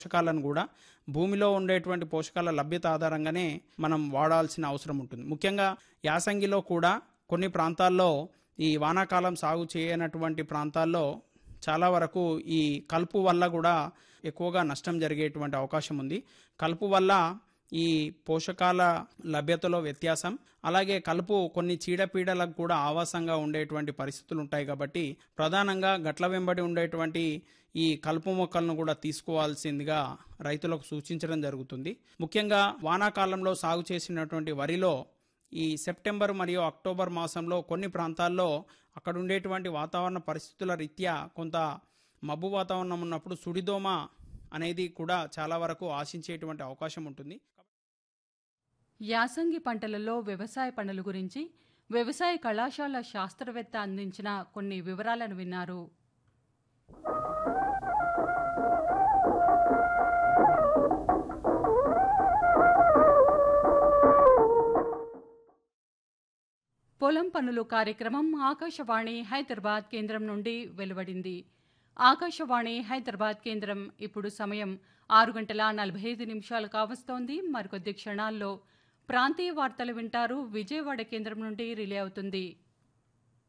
పోషకాలను కూడా భూమిలో ఉండేటువంటి పోషకాల లభ్యత ఆధారంగానే మనం వాడాల్సిన అవసరం ఉంటుంది ముఖ్యంగా యాసంగిలో కూడా కొన్ని ప్రాంతాల్లో ఈ వానాకాలం సాగు చేయనటువంటి ప్రాంతాల్లో చాలా వరకు ఈ కలుపు వల్ల కూడా ఎక్కువగా నష్టం జరిగేటువంటి అవకాశం ఉంది కలుపు వల్ల ఈ పోషకాల లభ్యతలో వ్యత్యాసం అలాగే కలుపు కొన్ని చీడపీడలకు కూడా ఆవాసంగా ఉండేటువంటి పరిస్థితులు ఉంటాయి కాబట్టి ప్రధానంగా గట్ల వెంబడి ఉండేటువంటి ఈ కలుపు మొక్కలను కూడా తీసుకోవాల్సిందిగా రైతులకు సూచించడం జరుగుతుంది ముఖ్యంగా వానాకాలంలో సాగు చేసినటువంటి వరిలో ఈ సెప్టెంబర్ మరియు అక్టోబర్ మాసంలో కొన్ని ప్రాంతాల్లో అక్కడ ఉండేటువంటి వాతావరణ పరిస్థితుల రీత్యా కొంత మబ్బు వాతావరణం ఉన్నప్పుడు సుడిదోమ అనేది కూడా చాలా వరకు ఆశించేటువంటి అవకాశం ఉంటుంది యాసంగి పంటలలో వ్యవసాయ పనుల గురించి వ్యవసాయ కళాశాల శాస్త్రవేత్త అందించిన కొన్ని వివరాలను విన్నారు పొలం పనులు కార్యక్రమం ఆకాశవాణి హైదరాబాద్ కేంద్రం నుండి వెలువడింది ఆకాశవాణి హైదరాబాద్ కేంద్రం ఇప్పుడు సమయం ఆరు గంటల నలభై ఐదు నిమిషాలు కావస్తోంది మరికొద్ది క్షణాల్లో ప్రాంతీయ వార్తలు వింటారు విజయవాడ కేంద్రం నుండి రిలే అవుతుంది